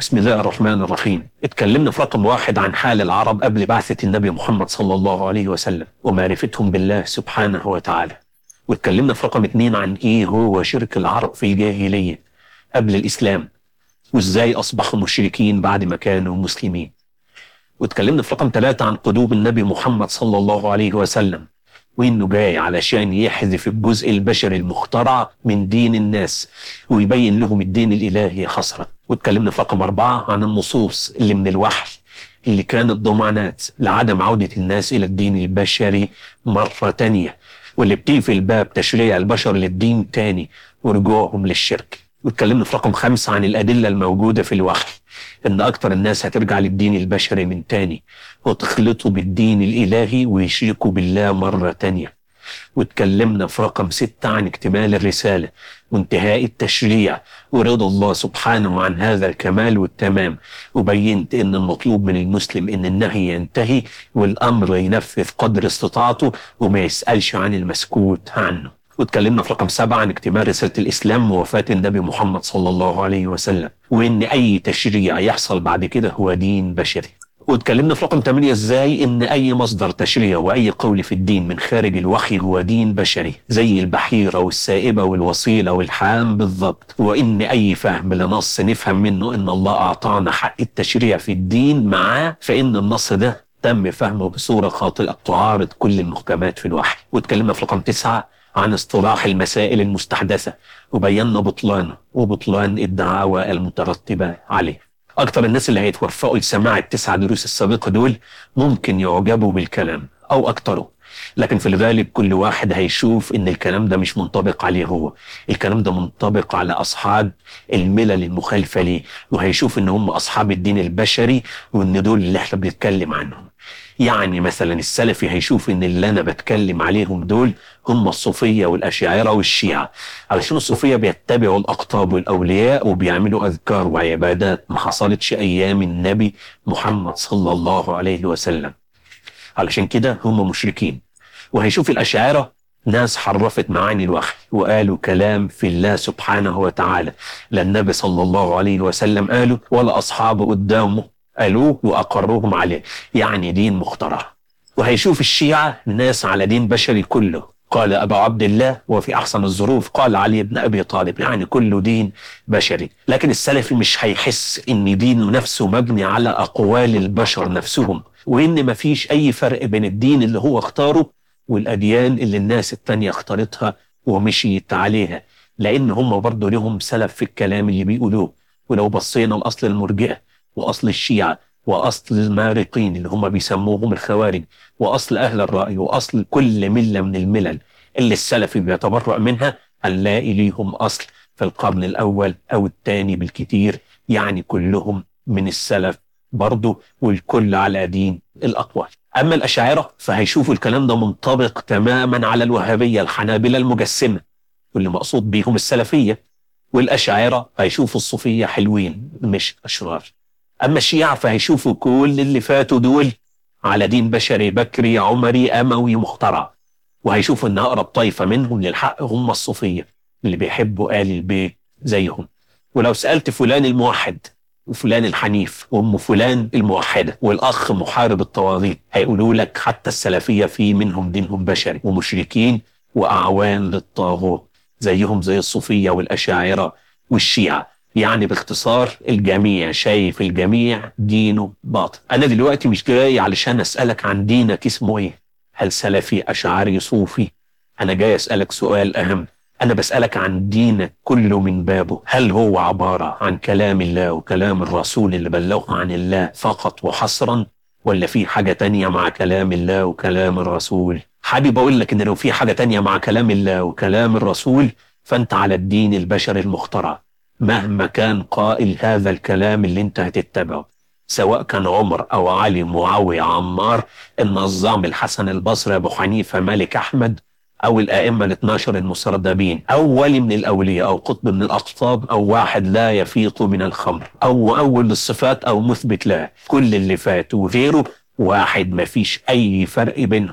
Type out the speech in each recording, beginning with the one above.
بسم الله الرحمن الرحيم اتكلمنا في رقم واحد عن حال العرب قبل بعثة النبي محمد صلى الله عليه وسلم ومعرفتهم بالله سبحانه وتعالى واتكلمنا في رقم اتنين عن ايه هو شرك العرب في الجاهلية قبل الإسلام وازاي أصبحوا مشركين بعد ما كانوا مسلمين واتكلمنا في رقم ثلاثة عن قدوم النبي محمد صلى الله عليه وسلم وانه جاي علشان يحذف الجزء البشري المخترع من دين الناس ويبين لهم الدين الالهي حصرا واتكلمنا في رقم اربعه عن النصوص اللي من الوحي اللي كانت ضمانات لعدم عوده الناس الى الدين البشري مره تانيه واللي بتقفل باب تشريع البشر للدين تاني ورجوعهم للشرك واتكلمنا في رقم خمسة عن الأدلة الموجودة في الوحي إن أكتر الناس هترجع للدين البشري من تاني وتخلطوا بالدين الإلهي ويشركوا بالله مرة تانية واتكلمنا في رقم ستة عن اكتمال الرسالة وانتهاء التشريع ورضا الله سبحانه عن هذا الكمال والتمام وبينت ان المطلوب من المسلم ان النهي ينتهي والامر ينفذ قدر استطاعته وما يسألش عن المسكوت عنه واتكلمنا في رقم سبعة عن اكتمال رسالة الإسلام ووفاة النبي محمد صلى الله عليه وسلم وإن أي تشريع يحصل بعد كده هو دين بشري واتكلمنا في رقم 8 ازاي ان اي مصدر تشريع واي قول في الدين من خارج الوحي هو دين بشري زي البحيره والسائبه والوصيله والحام بالضبط وان اي فهم لنص نفهم منه ان الله اعطانا حق التشريع في الدين معاه فان النص ده تم فهمه بصوره خاطئه تعارض كل المحكمات في الوحي واتكلمنا في رقم تسعة عن اصطلاح المسائل المستحدثه وبينا بطلانه وبطلان الدعاوى المترتبه عليه أكتر الناس اللي هيتوفقوا لسماع التسع دروس السابقة دول ممكن يعجبوا بالكلام أو أكتره لكن في الغالب كل واحد هيشوف إن الكلام ده مش منطبق عليه هو الكلام ده منطبق على أصحاب الملل المخالفة ليه وهيشوف إن هم أصحاب الدين البشري وإن دول اللي إحنا بنتكلم عنهم يعني مثلا السلفي هيشوف ان اللي انا بتكلم عليهم دول هم الصوفيه والاشاعره والشيعه علشان الصوفيه بيتبعوا الاقطاب والاولياء وبيعملوا اذكار وعبادات ما حصلتش ايام النبي محمد صلى الله عليه وسلم علشان كده هم مشركين وهيشوف الاشاعره ناس حرفت معاني الوحي وقالوا كلام في الله سبحانه وتعالى لا النبي صلى الله عليه وسلم قالوا ولا اصحابه قدامه قالوه واقروهم عليه يعني دين مخترع وهيشوف الشيعة ناس على دين بشري كله قال أبو عبد الله وفي أحسن الظروف قال علي بن أبي طالب يعني كله دين بشري لكن السلفي مش هيحس إن دينه نفسه مبني على أقوال البشر نفسهم وإن مفيش أي فرق بين الدين اللي هو اختاره والأديان اللي الناس التانية اختارتها ومشيت عليها لأن هم برضه لهم سلف في الكلام اللي بيقولوه ولو بصينا لأصل المرجئة واصل الشيعه واصل المارقين اللي هم بيسموهم الخوارج واصل اهل الراي واصل كل مله من الملل اللي السلفي بيتبرأ منها هنلاقي ليهم اصل في القرن الاول او الثاني بالكتير يعني كلهم من السلف برضه والكل على دين الاقوال اما الاشاعره فهيشوفوا الكلام ده منطبق تماما على الوهابيه الحنابله المجسمه واللي مقصود بيهم السلفيه والاشاعره هيشوفوا الصوفيه حلوين مش اشرار اما الشيعة فهيشوفوا كل اللي فاتوا دول على دين بشري بكري عمري اموي مخترع وهيشوفوا ان اقرب طائفه منهم للحق هم الصوفيه اللي بيحبوا ال البيت زيهم ولو سالت فلان الموحد وفلان الحنيف وام فلان الموحده والاخ محارب الطواغيت هيقولوا لك حتى السلفيه في منهم دينهم بشري ومشركين واعوان للطاغوت زيهم زي الصوفيه والاشاعره والشيعه يعني باختصار الجميع شايف الجميع دينه باطل انا دلوقتي مش جاي علشان اسالك عن دينك اسمه ايه هل سلفي اشعري صوفي انا جاي اسالك سؤال اهم انا بسالك عن دينك كله من بابه هل هو عباره عن كلام الله وكلام الرسول اللي بلغه عن الله فقط وحصرا ولا في حاجه تانية مع كلام الله وكلام الرسول حابب اقول لك ان لو في حاجه تانية مع كلام الله وكلام الرسول فانت على الدين البشري المخترع مهما كان قائل هذا الكلام اللي انت هتتبعه سواء كان عمر او علي معاويه عمار النظام الحسن البصري ابو حنيفه مالك احمد او الائمه ال 12 المسردبين او ولي من الاولياء او قطب من الاقطاب او واحد لا يفيق من الخمر او اول الصفات او مثبت له كل اللي فات وغيره واحد ما فيش اي فرق بينهم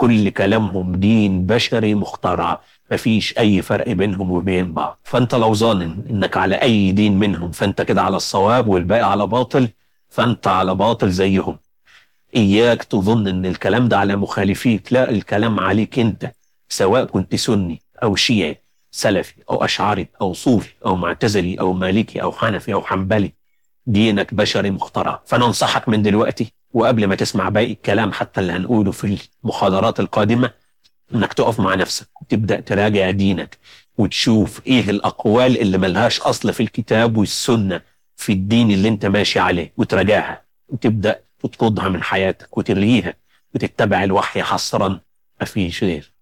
كل كلامهم دين بشري مخترع مفيش اي فرق بينهم وبين بعض فانت لو ظانن انك على اي دين منهم فانت كده على الصواب والباقي على باطل فانت على باطل زيهم اياك تظن ان الكلام ده على مخالفيك لا الكلام عليك انت سواء كنت سني او شيعي سلفي او اشعري او صوفي او معتزلي او مالكي او حنفي او حنبلي دينك بشري مخترع فانا انصحك من دلوقتي وقبل ما تسمع باقي الكلام حتى اللي هنقوله في المحاضرات القادمه انك تقف مع نفسك وتبدا تراجع دينك وتشوف ايه الاقوال اللي ملهاش اصل في الكتاب والسنه في الدين اللي انت ماشي عليه وتراجعها وتبدا تطردها من حياتك وتلغيها وتتبع الوحي حصرا مفيش غير